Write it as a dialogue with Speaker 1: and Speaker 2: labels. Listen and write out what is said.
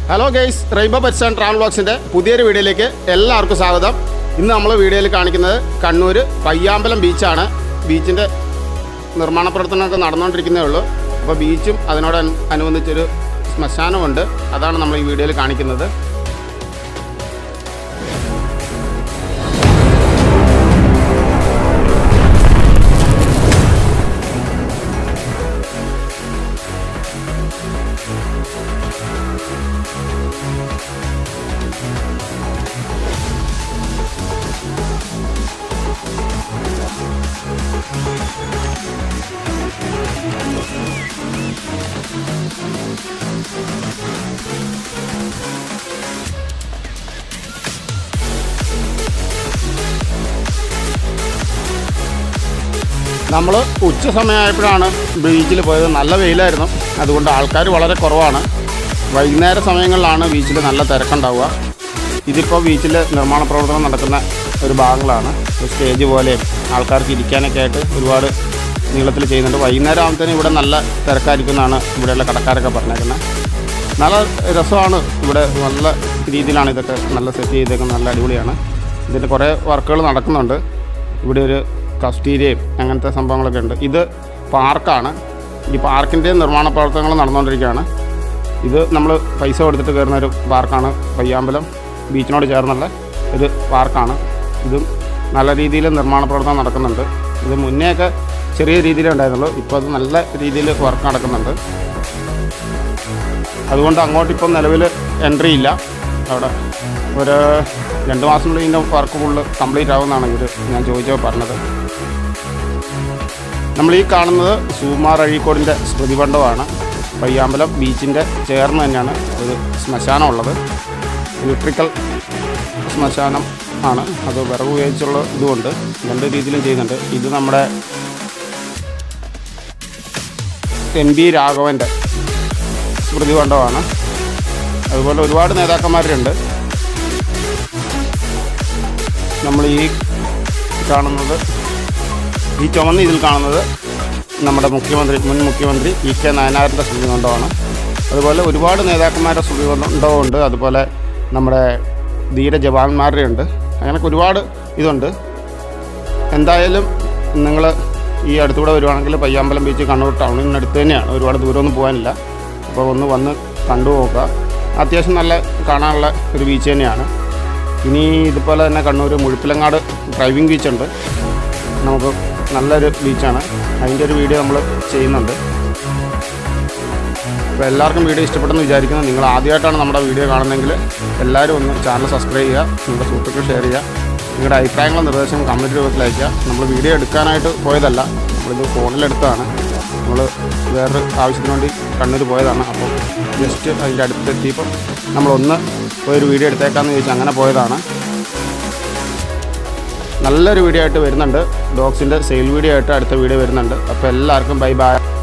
Speaker 1: hello guys rainbow pets and travel ബോക്സിൻ്റെ പുതിയൊരു വീഡിയോയിലേക്ക് എല്ലാവർക്കും സ്വാഗതം ഇന്ന് നമ്മൾ വീഡിയോയിൽ കാണിക്കുന്നത് കണ്ണൂർ പയ്യാമ്പലം ബീച്ചാണ് ബീച്ചിൻ്റെ നിർമ്മാണ പ്രവർത്തനമൊക്കെ നടന്നുകൊണ്ടിരിക്കുന്നേ ഉള്ളൂ അപ്പോൾ ബീച്ചും അതിനോട് അനു- അനുബന്ധിച്ചൊരു ശ്മശാനമുണ്ട് അതാണ് നമ്മൾ ഈ വീഡിയോയിൽ കാണിക്കുന്നത് നമ്മൾ ഉച്ച സമയമായപ്പോഴാണ് ബീച്ചിൽ പോയത് നല്ല വെയിലായിരുന്നു അതുകൊണ്ട് ആൾക്കാർ വളരെ കുറവാണ് വൈകുന്നേര സമയങ്ങളിലാണ് ബീച്ചിൽ നല്ല തിരക്കുണ്ടാവുക ഇതിപ്പോൾ ബീച്ചിൽ നിർമ്മാണ പ്രവർത്തനം നടക്കുന്ന ഒരു ഭാഗങ്ങളാണ് ഒരു സ്റ്റേജ് പോലെയും ആൾക്കാർക്ക് ഇരിക്കാനൊക്കെ ആയിട്ട് ഒരുപാട് നീളത്തിൽ ചെയ്യുന്നുണ്ട് വൈകുന്നേരം ആകുമ്പോഴത്തേനും ഇവിടെ നല്ല തിരക്കായിരിക്കും എന്നാണ് ഇവിടെയുള്ള കടക്കാരൊക്കെ പറഞ്ഞേക്കുന്നത് നല്ല രസമാണ് ഇവിടെ നല്ല രീതിയിലാണ് ഇതൊക്കെ നല്ല സെറ്റ് ചെയ്തേക്കുന്നത് നല്ല അടിപൊളിയാണ് ഇതിൻ്റെ കുറേ വർക്കുകൾ നടക്കുന്നുണ്ട് ഇവിടെ ഒരു കസ്റ്റീരിയയും അങ്ങനത്തെ സംഭവങ്ങളൊക്കെ ഉണ്ട് ഇത് പാർക്കാണ് ഈ പാർക്കിൻ്റെ നിർമ്മാണ പ്രവർത്തനങ്ങൾ നടന്നുകൊണ്ടിരിക്കുകയാണ് ഇത് നമ്മൾ പൈസ കൊടുത്തിട്ട് കയറുന്ന ഒരു പാർക്കാണ് പയ്യാമ്പലം ബീച്ചിനോട് ചേർന്നുള്ള ഒരു പാർക്കാണ് ഇതും നല്ല രീതിയിൽ നിർമ്മാണ പ്രവർത്തനം നടക്കുന്നുണ്ട് ഇത് മുന്നേയൊക്കെ ചെറിയ രീതിയിലേ ഉണ്ടായിരുന്നുള്ളൂ ഇപ്പോൾ അത് നല്ല രീതിയിൽ വർക്ക് നടക്കുന്നുണ്ട് അതുകൊണ്ട് അങ്ങോട്ട് ഇപ്പം നിലവിൽ എൻട്രി ഇല്ല അവിടെ ഒരു രണ്ട് മാസത്തിനുള്ളിൽ ഇതിൻ്റെ വർക്ക് ഫുള്ള് കംപ്ലീറ്റ് ആവുമെന്നാണ് ഇവർ ഞാൻ ചോദിച്ചപ്പോൾ പറഞ്ഞത് നമ്മൾ ഈ കാണുന്നത് സുകുമാർ അഴീക്കോടിൻ്റെ സ്മൃതിമണ്ഡപമാണ് പയ്യാമ്പലം ബീച്ചിൻ്റെ ചേർന്ന് തന്നെയാണ് ഒരു ശ്മശാനം ഉള്ളത് ഇലക്ട്രിക്കൽ ശ്മശാനം ആണ് അത് വിറക് ഉപയോഗിച്ചുള്ള ഇതുമുണ്ട് രണ്ട് രീതിയിലും ചെയ്യുന്നുണ്ട് ഇത് നമ്മുടെ എൻ ബി രാഘവൻ്റെ സ്മൃതി മണ്ഡപമാണ് അതുപോലെ ഒരുപാട് നേതാക്കന്മാരുണ്ട് നമ്മൾ ഈ കാണുന്നത് ഈ ചുമന്ന ഇതിൽ കാണുന്നത് നമ്മുടെ മുഖ്യമന്ത്രി മുൻ മുഖ്യമന്ത്രി ഇ കെ നായനാറിൻ്റെ സ്മൃതി മണ്ഡപമാണ് അതുപോലെ ഒരുപാട് നേതാക്കന്മാരുടെ സ്മൃതി മണ്ഡപമുണ്ട് അതുപോലെ നമ്മുടെ ധീര ജവാന്മാരുടെ ഉണ്ട് അങ്ങനെയൊക്കെ ഒരുപാട് ഇതുണ്ട് എന്തായാലും നിങ്ങൾ ഈ അടുത്തൂടെ വരുവാണെങ്കിൽ പയ്യാമ്പലം ബീച്ച് കണ്ണൂർ ടൗണിനടുത്ത് തന്നെയാണ് ഒരുപാട് ദൂരമൊന്നും പോകാനില്ല അപ്പോൾ ഒന്ന് വന്ന് കണ്ടു നോക്കുക അത്യാവശ്യം നല്ല കാണാനുള്ള ഒരു ബീച്ച് തന്നെയാണ് ഇനി ഇതുപോലെ തന്നെ കണ്ണൂർ മുഴുപ്പിലങ്ങാട് ഡ്രൈവിംഗ് ബീച്ചുണ്ട് നമുക്ക് നല്ലൊരു ബീച്ചാണ് അതിൻ്റെ ഒരു വീഡിയോ നമ്മൾ ചെയ്യുന്നുണ്ട് അപ്പോൾ എല്ലാവർക്കും വീഡിയോ ഇഷ്ടപ്പെട്ടെന്ന് വിചാരിക്കുന്നു നിങ്ങൾ ആദ്യമായിട്ടാണ് നമ്മുടെ വീഡിയോ കാണുന്നതെങ്കിൽ എല്ലാവരും ഒന്ന് ചാനൽ സബ്സ്ക്രൈബ് ചെയ്യുക നിങ്ങളുടെ സുഹൃത്തുക്കൾ ഷെയർ ചെയ്യുക നിങ്ങളുടെ അഭിപ്രായങ്ങളും നിർദ്ദേശവും കമൻറ്റ് രൂപത്തിൽ അയക്കുക നമ്മൾ വീഡിയോ എടുക്കാനായിട്ട് പോയതല്ല നമ്മളിത് ഫോണിലെടുത്തതാണ് നമ്മൾ വേറൊരു ആവശ്യത്തിന് വേണ്ടി കണ്ണൂർ പോയതാണ് അപ്പോൾ ജസ്റ്റ് അതിൻ്റെ അടുത്തെത്തിയപ്പോൾ നമ്മളൊന്ന് ഒരു വീഡിയോ എടുത്തേക്കാമെന്ന് ചോദിച്ചാൽ അങ്ങനെ പോയതാണ് നല്ലൊരു വീഡിയോ ആയിട്ട് വരുന്നുണ്ട് ഡോഗ്സിൻ്റെ സെയിൽ വീഡിയോ ആയിട്ട് അടുത്ത വീഡിയോ വരുന്നുണ്ട് അപ്പോൾ എല്ലാവർക്കും ബൈ ബൈ